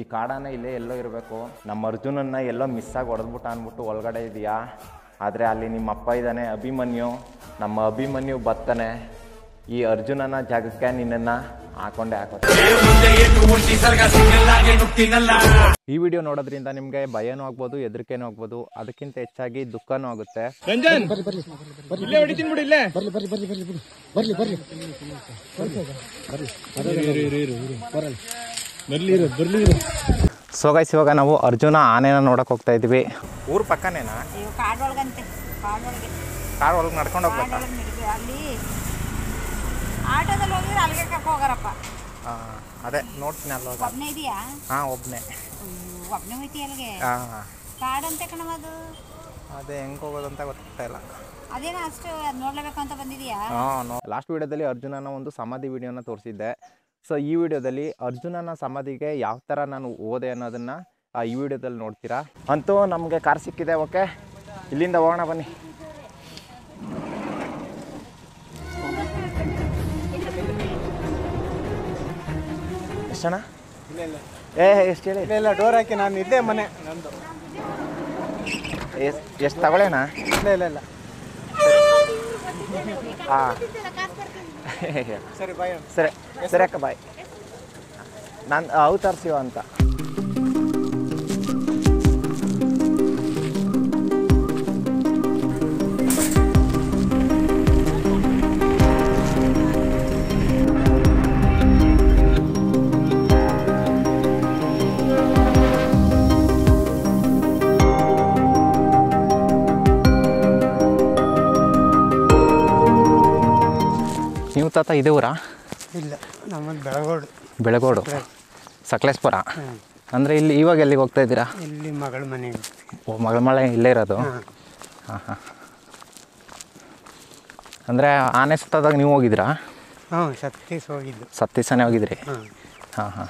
ಈ ಕಾಡಾನೆ ಇಲ್ಲೇ ಎಲ್ಲೋ ಇರಬೇಕು ನಮ್ಮ ಅರ್ಜುನನ್ನ ಎಲ್ಲೋ ಮಿಸ್ ಆಗಿ ಹೊಡೆದ್ಬಿಟ್ಟ ಅಂದ್ಬಿಟ್ಟು ಒಳಗಡೆ ಇದೆಯಾ ಆದರೆ ಅಲ್ಲಿ ನಿಮ್ಮ ಅಪ್ಪ ಇದ್ದಾನೆ ಅಭಿಮನ್ಯು ನಮ್ಮ ಅಭಿಮನ್ಯು ಬರ್ತಾನೆ ಈ ಅರ್ಜುನನ ಜಾಗಕ್ಕೆ ನಿನ್ನನ್ನು ಹಾಕೊಂಡೆ ಹಾಕೋತಾರೆ ಈ ವಿಡಿಯೋ ನೋಡೋದ್ರಿಂದ ನಿಮಗೆ ಭಯನೂ ಆಗ್ಬೋದು ಹೆದರಿಕೆನೂ ಆಗ್ಬೋದು ಅದಕ್ಕಿಂತ ಹೆಚ್ಚಾಗಿ ದುಃಖನೂ ಆಗುತ್ತೆ ಸೊ ಗೈಸ್ ಇವಾಗ ನಾವು ಅರ್ಜುನ ಆನೆನ ನೋಡಕ್ ಹೋಗ್ತಾ ಇದೀವಿ ಊರ್ ಪಕ್ಕನೇನಾ ಅಯ್ಯೋ ಕಾಡೊಳಗಂತೆ ಕಾಡೊಳಗೆ ಕಾರ್ ಒಳಗೆ ನಡ್ಕೊಂಡು ಹೋಗ್ಬೇಕಾ ಕಾಡೊಳಗೆ ನಡಿಗೆ ಅಲ್ಲಿ ಆಟೋದಲ್ಲಿ ಹೋಗಿದ್ರೆ ಅಲ್ಲಿಗೆ ಕರ್ಕೊ ಹೋಗಾರಪ್ಪ ಆ, ಅದೇ ನೋಡ್ತೀನಿ ಅಲ್ಲೋಗ ಒಬ್ಬನೇ ಇದೆಯಾ ಹಾಂ ಒಬ್ಬನೇ ಒಬ್ಬನೇ ಹೋಯ್ತಿ ಅಲ್ಲಿಗೆ ಹಾಂ ಕಾಡಂತೆ ಕಣವ ಅದು ಅದೇ ಹೆಂಗೆ ಹೋಗೋದಂತ ಗೊತ್ತಾಗ್ತಾ ಇಲ್ಲ ಅದೇನೋ ಅಷ್ಟು ಅದ್ ನೋಡ್ಲೇಬೇಕು ಅಂತ ಬಂದಿದ್ಯಾ ಹಾಂ ಲಾಸ್ಟ್ ವಿಡಿಯೋದಲ್ಲಿ ಅರ್ಜುನನ ಒಂದು ಸಮಾಧಿ ವಿಡಿಯೋನ ತೋರಿಸಿದ್ದೆ ಸೊ ಈ ವಿಡಿಯೋದಲ್ಲಿ ಅರ್ಜುನನ ಸಮಾಧಿಗೆ ಯಾವ ಥರ ನಾನು ಹೋದೆ ಅನ್ನೋದನ್ನು ಈ ವಿಡಿಯೋದಲ್ಲಿ ನೋಡ್ತೀರಾ ಅಂತೂ ನಮಗೆ ಕಾರ್ ಸಿಕ್ಕಿದೆ ಓಕೆ ಇಲ್ಲಿಂದ ಹೋಗೋಣ ಬನ್ನಿ ಎಷ್ಟಣ್ಣ ಏ ಎಷ್ಟು ಹೇಳಿ ಇಲ್ಲ ಡೋರ್ ಹಾಕಿ ನಾನು ಇದ್ದೆ ಮನೆ ನಂದು ಎಷ್ಟು ಎಷ್ಟು ತಗೊಳ್ಳೇಣ ಇಲ್ಲ ಇಲ್ಲ ಇಲ್ಲ ಹಾಂ ಸರಿ ಬಾಯ್ ಸರಿ ಸರಿ ಅಕ್ಕ ಬಾಯ್ ನಾನು ಅವತಾರ್ ಶಿವ ಅಂತ ನೀವು ತಾತ ಇದೇ ಊರಾ ಇಲ್ಲ ನಮ್ಮದು ಬೆಳಗೋಡು ಬೆಳಗೋಡು ಸಕಲೇಶ್ಪುರ ಅಂದರೆ ಇಲ್ಲಿ ಇವಾಗ ಎಲ್ಲಿಗೆ ಹೋಗ್ತಾ ಇದ್ದೀರಾ ಇಲ್ಲಿ ಮಗಳ ಮನೆಗೆ ಓ ಮಗಳ ಮಳೆ ಇಲ್ಲೇ ಇರೋದು ಹಾಂ ಹಾಂ ಹಾಂ ಅಂದರೆ ಆನೆ ಸುತ್ತದಾಗ ನೀವು ಹೋಗಿದ್ದೀರಾ ಹ್ಞೂ ಸತ್ತೀಸ್ ಹೋಗಿದ್ದು ಸತ್ತೀಸನೇ ಹೋಗಿದ್ರಿ ಹಾಂ ಹಾಂ ಹಾಂ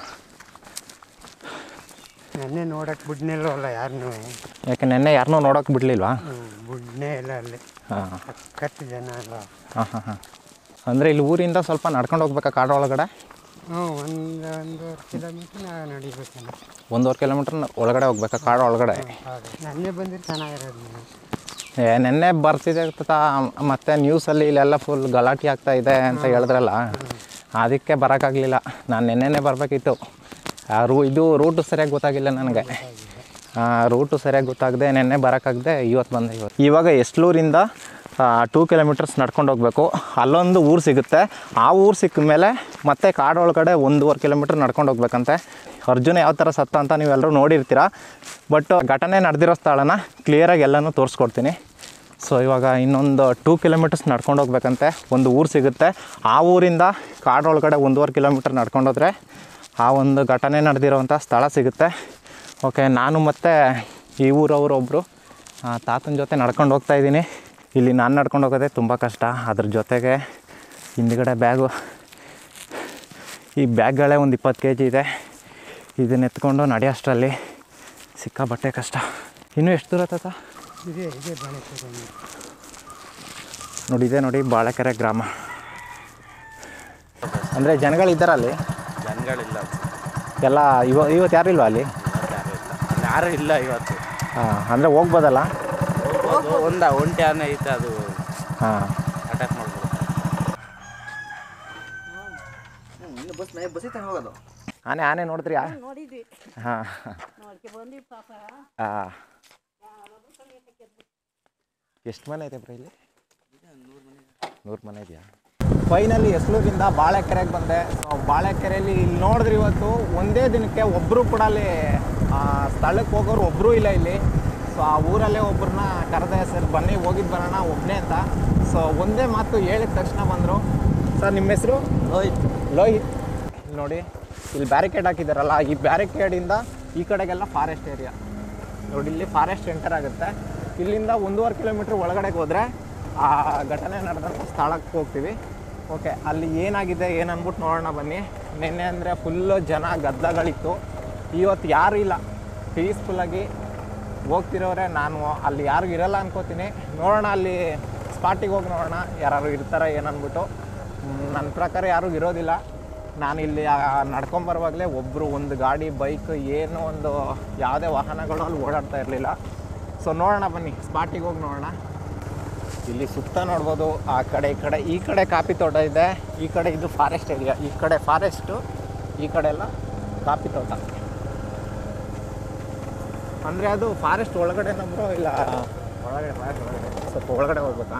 ನೆನ್ನೆ ನೋಡಕ್ಕೆ ಬಿಡ್ನಿಲ್ವಲ್ಲ ಯಾರನ್ನೂ ಯಾಕೆ ನೆನ್ನೆ ಯಾರನ್ನೂ ನೋಡೋಕೆ ಬಿಡಲಿಲ್ವಾ ಹ್ಞೂ ಬಿಡ್ನೇ ಇಲ್ಲ ಅಲ್ಲಿ ಹಾಂ ಸಖತ್ ಜನ ಅಲ್ಲ ಹಾಂ ಹಾಂ ಹಾಂ ಅಂದರೆ ಇಲ್ಲಿ ಊರಿಂದ ಸ್ವಲ್ಪ ನಡ್ಕೊಂಡು ಹೋಗ್ಬೇಕಾ ಕಾಡು ಒಳಗಡೆ ಹ್ಞೂ ಒಂದು ಒಂದೂವರೆ ಕಿಲೋಮೀಟ್ರ್ ನಾವು ನಡಿಬೇಕಲ್ಲ ಒಂದೂವರೆ ಕಿಲೋಮೀಟ್ರ್ ಒಳಗಡೆ ಹೋಗ್ಬೇಕಾ ಕಾಡು ಒಳಗಡೆ ಹೌದು ನೆನ್ನೆ ಬಂದ್ರೆ ಚೆನ್ನಾಗಿರೋದು ನೀವು ಏ ನೆನ್ನೆ ಬರ್ತಿದೆ ತ ಮತ್ತು ನ್ಯೂಸಲ್ಲಿ ಇಲ್ಲೆಲ್ಲ ಫುಲ್ ಗಲಾಟೆ ಆಗ್ತಾ ಇದೆ ಅಂತ ಹೇಳಿದ್ರಲ್ಲ ಅದಕ್ಕೆ ಬರೋಕ್ಕಾಗಲಿಲ್ಲ ನಾನು ನೆನ್ನೆನೇ ಬರಬೇಕಿತ್ತು ಆ ರೂ ಇದು ರೂಟು ಸರಿಯಾಗಿ ಗೊತ್ತಾಗಿಲ್ಲ ನನಗೆ ರೂಟು ಸರಿಯಾಗಿ ಗೊತ್ತಾಗದೆ ನೆನ್ನೆ ಬರೋಕ್ಕಾಗದೆ ಇವತ್ತು ಬಂದೆ ಇವತ್ತು ಇವಾಗ ಎಸ್ಲೂರಿಂದ ಟೂ ಕಿಲೋಮೀಟರ್ಸ್ ನಡ್ಕೊಂಡು ಹೋಗಬೇಕು ಅಲ್ಲೊಂದು ಊರು ಸಿಗುತ್ತೆ ಆ ಊರು ಸಿಕ್ಕ ಮೇಲೆ ಮತ್ತೆ ಕಾಡೊಳಗಡೆ ಒಂದೂವರೆ ಕಿಲೋಮೀಟ್ರ್ ನಡ್ಕೊಂಡು ಹೋಗ್ಬೇಕಂತೆ ಅರ್ಜುನ ಯಾವ ಥರ ಸತ್ತ ಅಂತ ನೀವೆಲ್ಲರೂ ನೋಡಿರ್ತೀರ ಬಟ್ ಘಟನೆ ನಡೆದಿರೋ ಸ್ಥಳನ ಕ್ಲಿಯರಾಗಿ ಎಲ್ಲನೂ ತೋರಿಸ್ಕೊಡ್ತೀನಿ ಸೊ ಇವಾಗ ಇನ್ನೊಂದು ಟೂ ಕಿಲೋಮೀಟರ್ಸ್ ನಡ್ಕೊಂಡು ಹೋಗ್ಬೇಕಂತೆ ಒಂದು ಊರು ಸಿಗುತ್ತೆ ಆ ಊರಿಂದ ಕಾಡೊಳಗಡೆ ಒಂದೂವರೆ ಕಿಲೋಮೀಟರ್ ನಡ್ಕೊಂಡೋದ್ರೆ ಆ ಒಂದು ಘಟನೆ ನಡೆದಿರೋವಂಥ ಸ್ಥಳ ಸಿಗುತ್ತೆ ಓಕೆ ನಾನು ಮತ್ತು ಈ ಊರವರು ಒಬ್ಬರು ತಾತನ ಜೊತೆ ನಡ್ಕೊಂಡು ಹೋಗ್ತಾ ಇದ್ದೀನಿ ಇಲ್ಲಿ ನಾನು ನಡ್ಕೊಂಡು ಹೋಗೋದೇ ತುಂಬ ಕಷ್ಟ ಅದ್ರ ಜೊತೆಗೆ ಹಿಂದ್ಗಡೆ ಬ್ಯಾಗು ಈ ಬ್ಯಾಗ್ಗಳೇ ಒಂದು ಇಪ್ಪತ್ತು ಕೆ ಜಿ ಇದೆ ಇದನ್ನ ಎತ್ಕೊಂಡು ನಡೆಯೋಷ್ಟರಲ್ಲಿ ಸಿಕ್ಕಾಬಟ್ಟೆ ಕಷ್ಟ ಇನ್ನೂ ಎಷ್ಟು ದೂರ ತಾತ ಇದೇ ಇದೇ ಬಾಳೆಕೆರೆ ನೋಡಿ ಇದೆ ನೋಡಿ ಬಾಳೆಕೆರೆ ಗ್ರಾಮ ಅಂದರೆ ಜನಗಳಿದ್ದಾರ ಅಲ್ಲಿ ಜನಗಳಿಲ್ಲ ಎಲ್ಲ ಇವ ಇವತ್ತು ಯಾರು ಇಲ್ವಾ ಅಲ್ಲಿ ಯಾರು ಇಲ್ಲ ಇವತ್ತು ಹಾಂ ಅಂದರೆ ಹೋಗ್ಬೋದಲ್ಲ ಹೋಗ್ಬೋದು ಒಂದ ಒಂಟಿ ಆನೆ ಐತೆ ಅದು ಹಾಂ ಅಟ್ಯಾಕ್ ಮಾಡ್ಬೋದು ಆನೆ ಆನೆ ನೋಡಿದ್ರಿ ನೋಡಿದ್ವಿ ಹಾಂ ನೋಡ್ಕೆ ಬಂದ್ವಿ ಪಾಪ ಹಾಂ ಎಷ್ಟು ಮನೆ ಐತೆ ಬ್ರೋ ಇಲ್ಲಿ ನೂರು ಮನೆ ಇದೆಯಾ ಫೈನಲಿ ಎಸ್ಲೂರಿಂದ ಬಾಳೆಕೆರೆಗೆ ಬಂದೆ ಸೊ ಬಾಳೆಕೆರೆಯಲ್ಲಿ ಇಲ್ಲಿ ನೋಡಿದ್ರೆ ಇವತ್ತು ಒಂದೇ ದಿನಕ್ಕೆ ಒಬ್ಬರು ಕೂಡ ಅಲ್ಲಿ ಆ, ಸ್ಥಳಕ್ಕೆ ಹೋಗೋರು ಒಬ್ಬರೂ ಇಲ್ಲ ಇಲ್ಲಿ ಸೊ ಆ ಊರಲ್ಲೇ ಒಬ್ಬರನ್ನ ಕರೆದೆ ಸರ್ ಬನ್ನಿ ಹೋಗಿದ್ದು ಬರೋಣ ಒಬ್ಬನೇ ಅಂತ ಸೊ ಒಂದೇ ಮಾತು ಹೇಳಿದ ತಕ್ಷಣ ಬಂದರು ಸರ್ ನಿಮ್ಮ ಹೆಸರು ಲೋಹಿತ್ ಲೋಹಿತ್ ಇಲ್ಲಿ ನೋಡಿ ಇಲ್ಲಿ ಬ್ಯಾರಿಕೇಡ್ ಹಾಕಿದಾರಲ್ಲ ಈ ಬ್ಯಾರಿಕೇಡಿಂದ ಈ ಕಡೆಗೆಲ್ಲ ಫಾರೆಸ್ಟ್ ಏರಿಯಾ ನೋಡಿ ಇಲ್ಲಿ ಫಾರೆಸ್ಟ್ ಎಂಟರ್ ಆಗುತ್ತೆ ಇಲ್ಲಿಂದ ಒಂದೂವರೆ ಕಿಲೋಮೀಟ್ರ್ ಒಳಗಡೆಗೆ ಹೋದರೆ ಆ ಘಟನೆ ನಡೆದಂಥ ಸ್ಥಳಕ್ಕೆ ಹೋಗ್ತೀವಿ ಓಕೆ ಅಲ್ಲಿ ಏನಾಗಿದೆ ಏನು ಅಂದ್ಬಿಟ್ಟು ನೋಡೋಣ ಬನ್ನಿ ನಿನ್ನೆ ಅಂದರೆ ಫುಲ್ಲು ಜನ ಗದ್ದಲಗಳಿತ್ತು ಇವತ್ತು ಯಾರೂ ಇಲ್ಲ ಪೀಸ್ಫುಲ್ಲಾಗಿ ಹೋಗ್ತಿರೋರೆ ನಾನು ಅಲ್ಲಿ ಯಾರಿಗೂ ಇರಲ್ಲ ಅನ್ಕೋತೀನಿ ನೋಡೋಣ ಅಲ್ಲಿ ಸ್ಪಾಟಿಗೆ ಹೋಗಿ ನೋಡೋಣ ಯಾರು ಇರ್ತಾರೆ ಏನನ್ಬಿಟ್ಟು ನನ್ನ ಪ್ರಕಾರ ಯಾರೂ ಇರೋದಿಲ್ಲ ನಾನು ಇಲ್ಲಿ ನಡ್ಕೊಂಬರುವಾಗಲೇ ಒಬ್ಬರು ಒಂದು ಗಾಡಿ ಬೈಕ್ ಏನೋ ಒಂದು ಯಾವುದೇ ವಾಹನಗಳು ಅಲ್ಲಿ ಓಡಾಡ್ತಾ ಇರಲಿಲ್ಲ ಸೊ ನೋಡೋಣ ಬನ್ನಿ ಸ್ಪಾಟಿಗೆ ಹೋಗಿ ನೋಡೋಣ ಇಲ್ಲಿ ಸುತ್ತ ನೋಡ್ಬೋದು ಆ ಕಡೆ ಈ ಕಡೆ ಈ ಕಡೆ ಕಾಫಿ ತೋಟ ಇದೆ ಈ ಕಡೆ ಇದು ಫಾರೆಸ್ಟ್ ಏರಿಯಾ ಈ ಕಡೆ ಫಾರೆಸ್ಟು ಈ ಕಡೆ ಎಲ್ಲ ಕಾಫಿ ತೋಟ ಅಂದರೆ ಅದು ಫಾರೆಸ್ಟ್ ಒಳಗಡೆ ಬ್ರೋ ಇಲ್ಲ ಒಳಗಡೆ ಫಾರೆಸ್ಟ್ ಒಳಗಡೆ ಸ್ವಲ್ಪ ಒಳಗಡೆ ಹೋಗ್ಬೇಕಾ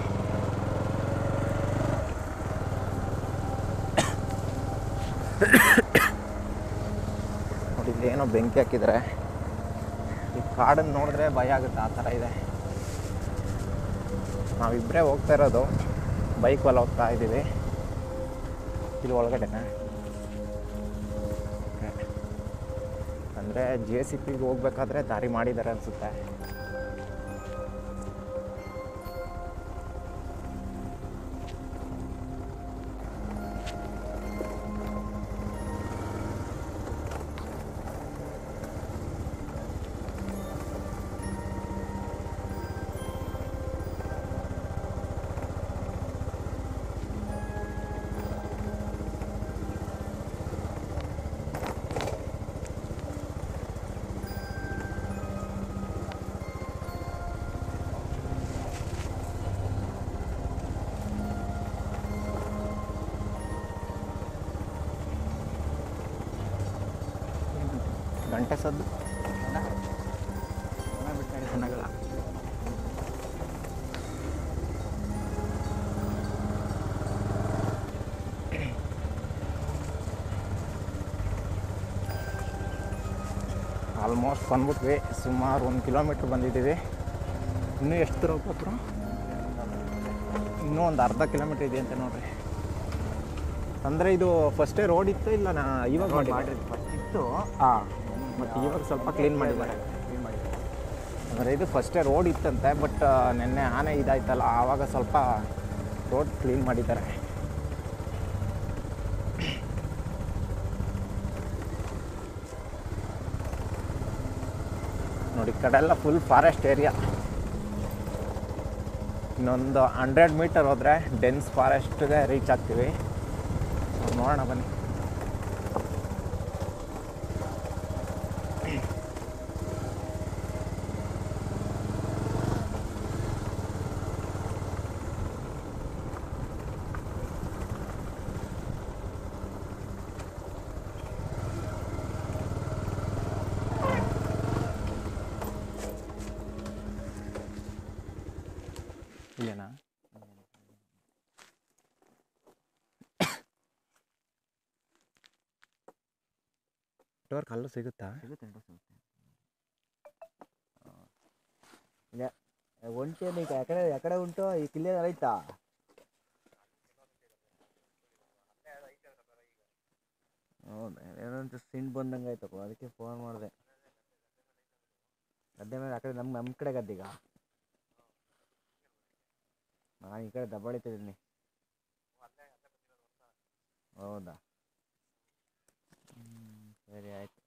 ನೋಡಿ ಇಲ್ಲಿ ಏನೋ ಬೆಂಕಿ ಹಾಕಿದ್ದಾರೆ ಈ ಕಾಡನ್ನು ನೋಡಿದ್ರೆ ಭಯ ಆಗುತ್ತೆ ಆ ಥರ ಇದೆ ನಾವಿಬ್ಬರೇ ಹೋಗ್ತಾ ಇರೋದು ಬೈಕಲ್ಲಿ ಹೋಗ್ತಾ ಇದ್ದೀವಿ ಇಲ್ಲಿ ಒಳಗಡೆನಾ ಅಂದರೆ ಜೆ ಸಿ ಪಿಗೆ ಹೋಗ್ಬೇಕಾದ್ರೆ ದಾರಿ ಮಾಡಿದ್ದಾರೆ ಅನಿಸುತ್ತೆ ಗಂಟೆ ಸದ್ದು ಜನಗಳ ಆಲ್ಮೋಸ್ಟ್ ಬಂದ್ಬಿಟ್ವಿ ಸುಮಾರು ಒಂದು ಕಿಲೋಮೀಟ್ರ್ ಬಂದಿದ್ದೀವಿ ಇನ್ನೂ ಎಷ್ಟು ದೂರ ಹೋಗ್ಬೇಕು ಇನ್ನೂ ಒಂದು ಅರ್ಧ ಕಿಲೋಮೀಟ್ರ್ ಇದೆ ಅಂತ ನೋಡ್ರಿ ಅಂದರೆ ಇದು ಫಸ್ಟೇ ರೋಡ್ ಇತ್ತು ಇಲ್ಲ ನಾ ಇವಾಗ ಮಾಡಿ ಇತ್ತು ಹಾಂ ಮತ್ತು ಇವಾಗ ಸ್ವಲ್ಪ ಕ್ಲೀನ್ ಮಾಡಿದ್ದಾರೆ ಅಂದರೆ ಇದು ಫಸ್ಟೇ ರೋಡ್ ಇತ್ತಂತೆ ಬಟ್ ನಿನ್ನೆ ಆನೆ ಇದಾಯ್ತಲ್ಲ ಆವಾಗ ಸ್ವಲ್ಪ ರೋಡ್ ಕ್ಲೀನ್ ಮಾಡಿದ್ದಾರೆ ನೋಡಿ ಈ ಕಡೆ ಎಲ್ಲ ಫುಲ್ ಫಾರೆಸ್ಟ್ ಏರಿಯಾ ಇನ್ನೊಂದು ಹಂಡ್ರೆಡ್ ಮೀಟರ್ ಹೋದರೆ ಡೆನ್ಸ್ ಫಾರೆಸ್ಟ್ಗೆ ರೀಚ್ ಆಗ್ತೀವಿ ನೋಡೋಣ ಬನ್ನಿ ಇಲ್ಲೇನಾ ನೆಟ್ವರ್ಕ್ ಅಲ್ಲೂ ಸಿಗುತ್ತಾ ಒಂಟೆ ನೀನು ಎಕಡೆ ಎಕಡೆ ಉಂಟು ಈ ಕಿಲ್ಲೆ ಐತಾ ಹೌದಾ ಏನಂತ ಸಿಂಡ್ ಬಂದಂಗೆ ಆಯ್ತಪ್ಪ ಅದಕ್ಕೆ ಫೋನ್ ಮಾಡಿದೆ ಗದ್ದೆ ಮೇಲೆ ಆ ಕಡೆ ನಮ್ಮ ನಮ್ಮ ಕಡೆ ಗದ್ದೆಗ ನಾನು ಈ ಕಡೆ ದಬ್ಬಾಳಿತಿದ್ದೀನಿ ಹೌದಾ ಹ್ಮ್, ಸರಿ ಆಯ್ತು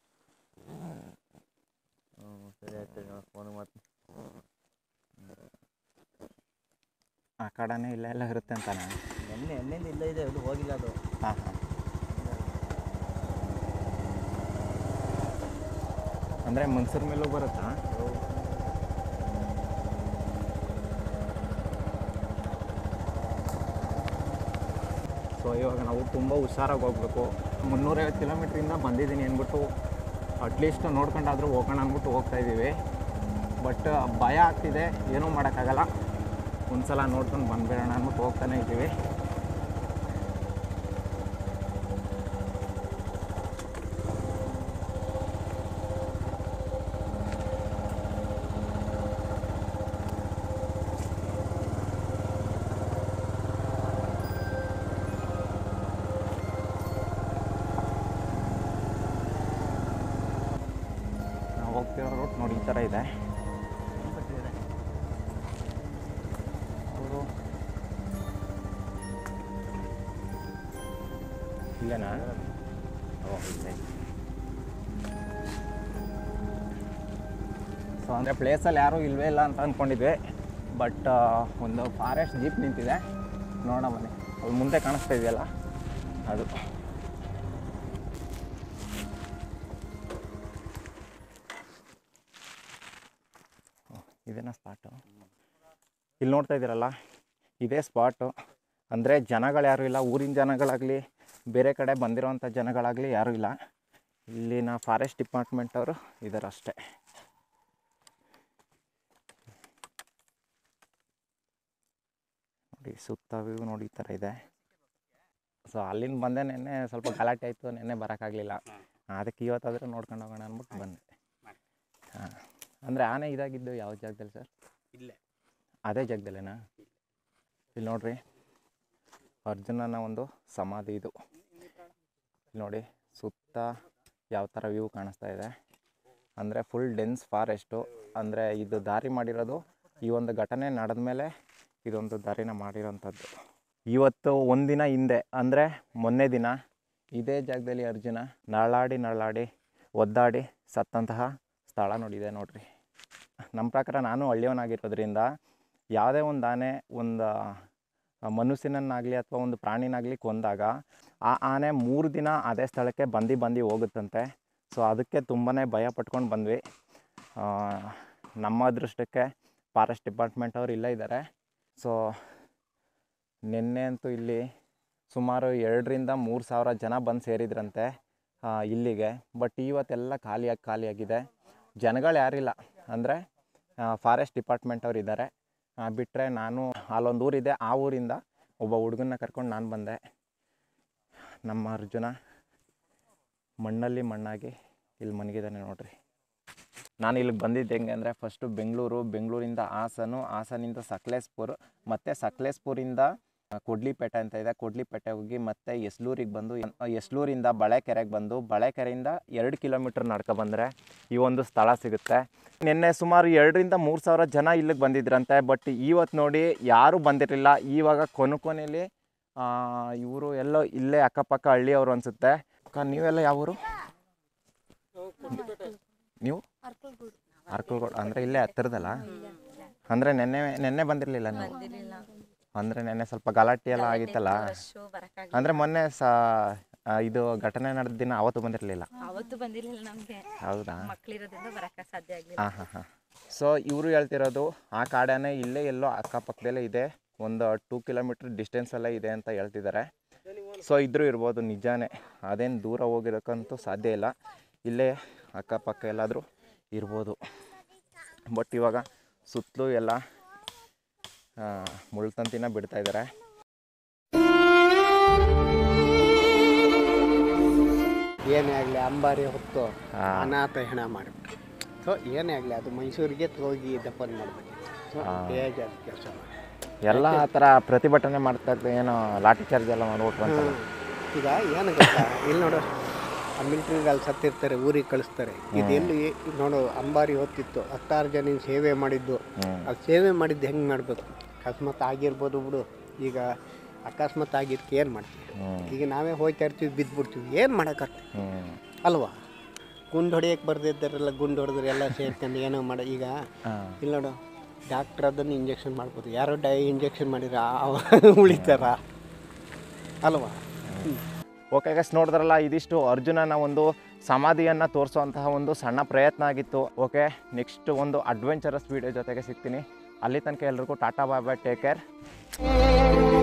ಹ್ಞೂ ಸರಿ ಆಯ್ತು ನಾನು ಫೋನ್ ಮಾಡ್ತೀನಿ ಆ ಕಡೆನೇ ಇಲ್ಲೆಲ್ಲ ಇರುತ್ತೆ ಅಂತಾನೆ ಎಣ್ಣೆ ಎಣ್ಣೆಯಿಂದ ಇಲ್ಲ ಇದೆ ಅದು ಹೋಗಿಲ್ಲ ಅದು ಹಾಂ ಹಾಂ ಅಂದರೆ ಮನ್ಸೂರ್ ಮೇಲೂ ಬರುತ್ತಾ ಸೊ ಇವಾಗ ನಾವು ತುಂಬ ಹುಷಾರಾಗಿ ಹೋಗ್ಬೇಕು ಮುನ್ನೂರೈವತ್ತು ಕಿಲೋಮೀಟ್ರಿಂದ ಬಂದಿದ್ದೀನಿ ಅಂದ್ಬಿಟ್ಟು ಅಟ್ಲೀಸ್ಟ್ ನೋಡ್ಕೊಂಡಾದ್ರೂ ಹೋಗೋಣ ಅಂದ್ಬಿಟ್ಟು ಹೋಗ್ತಾ ಇದ್ದೀವಿ ಬಟ್ ಭಯ ಆಗ್ತಿದೆ ಏನೂ ಮಾಡೋಕ್ಕಾಗಲ್ಲ ಒಂದ್ಸಲ ನೋಡ್ಕೊಂಡು ಬಂದ್ಬಿಡೋಣ ಅಂದ್ಬಿಟ್ಟು ಹೋಗ್ತಾನೆ ಇದ್ದೀವಿ ನಾವು ಹೋಗ್ತಿರೋ ರೂಟ್ ನೋಡಿ ಈ ಥರ ಇದೆ ಅವರು ಇಲ್ಲೇನಾ ಓ ಇದೆ ಸೊ ಅಂದರೆ ಪ್ಲೇಸಲ್ಲಿ ಯಾರೂ ಇಲ್ವೇ ಇಲ್ಲ ಅಂತ ಅಂದ್ಕೊಂಡಿದ್ವಿ ಬಟ್ ಒಂದು ಫಾರೆಸ್ಟ್ ಜೀಪ್ ನಿಂತಿದೆ ನೋಡೋಣ ಬನ್ನಿ ಅಲ್ಲಿ ಮುಂದೆ ಕಾಣಿಸ್ತಾ ಇದೆಯಲ್ಲ ಅದು ಇದೇನಾ ಸ್ಪಾಟು ಇಲ್ಲಿ ನೋಡ್ತಾ ಇದ್ದೀರಲ್ಲ ಇದೇ ಸ್ಪಾಟು ಅಂದರೆ ಜನಗಳು ಯಾರೂ ಇಲ್ಲ ಊರಿನ ಜನಗಳಾಗಲಿ ಬೇರೆ ಕಡೆ ಬಂದಿರೋವಂಥ ಜನಗಳಾಗಲಿ ಯಾರೂ ಇಲ್ಲ ಇಲ್ಲಿನ ಫಾರೆಸ್ಟ್ ಡಿಪಾರ್ಟ್ಮೆಂಟ್ ಅವರು ಇದ್ದಾರೆ ಅಷ್ಟೇ ನೋಡಿ ಸುತ್ತ ವ್ಯೂ ನೋಡಿ ಈ ಥರ ಇದೆ ಸೊ ಅಲ್ಲಿಂದ ಬಂದೆ ನೆನ್ನೆ ಸ್ವಲ್ಪ ಗಲಾಟೆ ಆಯಿತು ನೆನ್ನೆ ಬರೋಕ್ಕಾಗಲಿಲ್ಲ ಅದಕ್ಕೆ ಇವತ್ತಾದರೂ ನೋಡ್ಕೊಂಡು ಹೋಗೋಣ ಅಂದ್ಬಿಟ್ಟು ಬಂದೆ ಹಾಂ ಅಂದರೆ ಆನೆ ಇದಾಗಿದ್ದು ಯಾವ ಜಾಗದಲ್ಲಿ ಸರ್ ಇಲ್ಲೇ ಅದೇ ಜಾಗದಲ್ಲೇನಾ ಇಲ್ಲಿ ನೋಡ್ರಿ ಅರ್ಜುನನ ಒಂದು ಸಮಾಧಿ ಇದು ಇಲ್ಲಿ ನೋಡಿ ಸುತ್ತ ಯಾವ ಥರ ವ್ಯೂ ಕಾಣಿಸ್ತಾ ಇದೆ ಅಂದರೆ ಫುಲ್ ಡೆನ್ಸ್ ಫಾರೆಸ್ಟು ಅಂದರೆ ಇದು ದಾರಿ ಮಾಡಿರೋದು ಈ ಒಂದು ಘಟನೆ ನಡೆದ ಮೇಲೆ ಇದೊಂದು ದಾರಿನ ಮಾಡಿರೋಂಥದ್ದು ಇವತ್ತು ಒಂದಿನ ಹಿಂದೆ ಅಂದರೆ ಮೊನ್ನೆ ದಿನ ಇದೇ ಜಾಗದಲ್ಲಿ ಅರ್ಜುನ ನರಳಾಡಿ ನರಳಾಡಿ ಒದ್ದಾಡಿ ಸತ್ತಂತಹ ಸ್ಥಳ ನೋಡಿದೆ ನೋಡ್ರಿ ನಮ್ಮ ಪ್ರಕಾರ ನಾನು ಹಳ್ಳಿಯವನಾಗಿರೋದ್ರಿಂದ ಯಾವುದೇ ಒಂದು ಆನೆ ಒಂದು ಮನುಷ್ಯನನ್ನಾಗಲಿ ಅಥವಾ ಒಂದು ಪ್ರಾಣಿನಾಗಲಿ ಕೊಂದಾಗ ಆ ಆನೆ ಮೂರು ದಿನ ಅದೇ ಸ್ಥಳಕ್ಕೆ ಬಂದು ಬಂದು ಹೋಗುತ್ತಂತೆ ಸೊ ಅದಕ್ಕೆ ತುಂಬಾ ಭಯ ಪಟ್ಕೊಂಡು ಬಂದ್ವಿ ಆ, ನಮ್ಮ ಅದೃಷ್ಟಕ್ಕೆ ಫಾರೆಸ್ಟ್ ಡಿಪಾರ್ಟ್ಮೆಂಟ್ ಅವ್ರು ಇಲ್ಲೇ ಇದ್ದಾರೆ ಸೊ ನಿನ್ನೆ ಅಂತೂ ಇಲ್ಲಿ ಸುಮಾರು ಎರಡರಿಂದ ಮೂರು ಸಾವಿರ ಜನ ಬಂದು ಸೇರಿದ್ರಂತೆ ಆ, ಇಲ್ಲಿಗೆ ಬಟ್ ಇವತ್ತೆಲ್ಲ ಖಾಲಿಯಾಗಿ ಖಾಲಿಯಾಗಿದೆ ಜನಗಳು ಯಾರಿಲ್ಲ ಅಂದರೆ ಫಾರೆಸ್ಟ್ ಡಿಪಾರ್ಟ್ಮೆಂಟ್ ಅವ್ರು ಇದ್ದಾರೆ ಬಿಟ್ಟರೆ ನಾನು ಅಲ್ಲೊಂದು ಊರಿದೆ ಆ ಊರಿಂದ ಒಬ್ಬ ಹುಡುಗನ್ನ ಕರ್ಕೊಂಡು ನಾನು ಬಂದೆ ನಮ್ಮ ಅರ್ಜುನ ಮಣ್ಣಲ್ಲಿ ಮಣ್ಣಾಗಿ ಇಲ್ಲಿ ಮನಗಿದ್ದಾನೆ ನೋಡ್ರಿ ನಾನು ಇಲ್ಲಿಗೆ ಬಂದಿದ್ದು ಹೆಂಗೆ ಅಂದರೆ ಫಸ್ಟು ಬೆಂಗಳೂರು ಬೆಂಗಳೂರಿಂದ ಹಾಸನು ಹಾಸನಿಂದ ಸಕಲೇಸ್ಪುರ್ ಮತ್ತು ಸಕಲೇಸ್ಪುರಿಂದ ಆ, ಕೊಡ್ಲಿಪೇಟೆ ಅಂತ ಇದೆ ಕೊಡ್ಲಿಪೇಟೆ ಹೋಗಿ ಮತ್ತೆ ಎಸ್ಲೂರಿಗೆ ಬಂದು ಎನ್- ಎಸ್ಲೂರಿಂದ ಬಳೆಕೆರೆಗೆ ಬಂದು ಬಳೆಕೆರೆಯಿಂದ ಎರಡು ಕಿಲೋಮೀಟ್ರ್ ನಡ್ಕೊ ಬಂದರೆ ಈ ಒಂದು ಸ್ಥಳ ಸಿಗುತ್ತೆ ನಿನ್ನೆ ಸುಮಾರು ಎರಡರಿಂದ ಮೂರು ಸಾವಿರ ಜನ ಇಲ್ಲಿಗೆ ಬಂದಿದ್ರಂತೆ ಬಟ್ ಇವತ್ತು ನೋಡಿ ಯಾರೂ ಬಂದಿರಲಿಲ್ಲ ಇವಾಗ ಕೊನೆ ಕೊನೆಯಲ್ಲಿ ಇವರು ಎಲ್ಲೋ ಇಲ್ಲೇ ಅಕ್ಕಪಕ್ಕ ಹಳ್ಳಿಯವರು ಅನಿಸುತ್ತೆ ಅಕ್ಕ ನೀವೆಲ್ಲ ಯಾವ ಊರು ನೀವು ಅರ್ಕಲ್ಗೋಡ್ ಅಂದರೆ ಇಲ್ಲೇ ಹತ್ತಿರದಲ್ಲ ಅಂದರೆ ನೆನ್ನೆ ನೆನ್ನೆ ಬಂದಿರಲಿಲ್ಲ ನೀವು ಅಂದರೆ ನೆನ್ನೆ ಸ್ವಲ್ಪ ಗಲಾಟೆ ಎಲ್ಲ ಆಗಿತ್ತಲ್ಲ ಅಂದರೆ ಮೊನ್ನೆ ಸ ಆ, ಇದು ಘಟನೆ ನಡೆದ ದಿನ ಅವತ್ತು ಬಂದಿರಲಿಲ್ಲ ಅವತ್ತು ಬಂದಿರಲಿಲ್ಲ ನಮಗೆ ಹೌದಾ ಮಕ್ಕಳಿರೋದ್ರಿಂದ ಬರಕ್ಕೆ ಸಾಧ್ಯ ಆಗಲಿಲ್ಲ ಹಾಂ ಹಾಂ ಹಾಂ ಸೊ ಇವರು ಹೇಳ್ತಿರೋದು ಆ ಕಾಡಾನೆ ಇಲ್ಲೇ ಎಲ್ಲೋ ಅಕ್ಕಪಕ್ಕದಲ್ಲೇ ಇದೆ ಒಂದು ಟೂ ಕಿಲೋಮೀಟ್ರ್ ಡಿಸ್ಟೆನ್ಸಲ್ಲೇ ಇದೆ ಅಂತ ಹೇಳ್ತಿದ್ದಾರೆ ಸೊ ಇದ್ರೂ ಇರ್ಬೋದು ನಿಜಾನೇ ಅದೇನು ದೂರ ಹೋಗಿರೋಕ್ಕಂತೂ ಸಾಧ್ಯ ಇಲ್ಲ ಇಲ್ಲೇ ಅಕ್ಕಪಕ್ಕ ಎಲ್ಲಾದರೂ ಇರ್ಬೋದು ಬಟ್ ಇವಾಗ ಸುತ್ತಲೂ ಎಲ್ಲ ಆ, ಮುಳ್ತಂತಿನ ಬಿಡ್ತಾ ಇದ್ದಾರೆ ಏನೇ ಆಗಲಿ ಅಂಬಾರಿ ಹೊತ್ತು ಆ. ಅನಾಥ ಹೆಣ ಮಾಡಿಬಿಟ್ರು ಸೊ ಏನೇ ಆಗಲಿ ಅದು ಮೈಸೂರಿಗೆ ಹೋಗಿ ದಪ್ಪನ್ ಮಾಡಬೇಕು ಸೊ ಆ. ಬೇಜಾರು ಕೆಲಸ ಮಾಡಿ ಎಲ್ಲ ಆ ಥರ ಪ್ರತಿಭಟನೆ ಮಾಡ್ತಾ ಇದ್ದ ಏನೋ ಲಾಠಿ ಚಾರ್ಜ್ ಎಲ್ಲ ಮಾಡ್ಬಿಟ್ರು ಅಂತ ಈಗ ಏನು ಗೊತ್ತಾ ಇಲ್ಲಿ ನೋಡು ಆ ಮಿಲ್ಟ್ರಿಗೆ ಅಲ್ಲಿ ಸತ್ತಿರ್ತಾರೆ ಊರಿಗೆ ಕಳಿಸ್ತಾರೆ ಇದು ಎಲ್ಲಿ ನೋಡು ಅಂಬಾರಿ ಹೊತ್ತಿತ್ತು ಹತ್ತಾರು ಜನ ಸೇವೆ ಮಾಡಿದ್ದು ಹ್ಞೂ ಅದು ಸೇವೆ ಮಾಡಿದ್ದು ಹೆಂಗೆ ಮಾಡಬೇಕು ಅಕಸ್ಮಾತ್ ಆಗಿರ್ಬೋದು ಬಿಡು ಈಗ ಅಕಸ್ಮಾತ್ ಆಗಿದ್ದಕ್ಕೆ ಏನು ಮಾಡ್ತೀವಿ ಹ್ಞೂ ಈಗ ನಾವೇ ಹೋಗ್ತಾ ಇರ್ತೀವಿ ಬಿದ್ದುಬಿಡ್ತೀವಿ ಏನು ಮಾಡೋಕ್ಕಾಗ್ತದೆ ಹ್ಞೂ ಅಲ್ವಾ ಗುಂಡು ಹೊಡೆಯಕ್ಕೆ ಬರ್ದಿದ್ದಾರೆಲ್ಲ ಗುಂಡು ಹೊಡೆದ್ರೆ ಎಲ್ಲ ಸೇರ್ಕೊಂಡು ಏನೋ ಮಾಡ ಈಗ ಹಾಂ ಇಲ್ಲ ನೋಡು ಡಾಕ್ಟ್ರ್ ಅದನ್ನು ಇಂಜೆಕ್ಷನ್ ಮಾಡ್ಬೋದು ಯಾರೋ ಡೈ ಇಂಜೆಕ್ಷನ್ ಮಾಡಿದ್ರೆ ಉಳಿತಾರ ಅಲ್ವಾ ಓಕೆ ಗಸ್ ನೋಡಿದ್ರಲ್ಲ ಇದಿಷ್ಟು ಅರ್ಜುನನ ಒಂದು ಸಮಾಧಿಯನ್ನು ತೋರಿಸುವಂತಹ ಒಂದು ಸಣ್ಣ ಪ್ರಯತ್ನ ಆಗಿತ್ತು ಓಕೆ ನೆಕ್ಸ್ಟ್ ಒಂದು ಅಡ್ವೆಂಚರಸ್ ವೀಡಿಯೋ ಜೊತೆಗೆ ಸಿಗ್ತೀನಿ ಅಲ್ಲಿ ತನಕ ಎಲ್ರಿಗೂ ಟಾಟಾ ಬಾಯ್ ಬಾಯ್ ಟೇಕ್ ಕೇರ್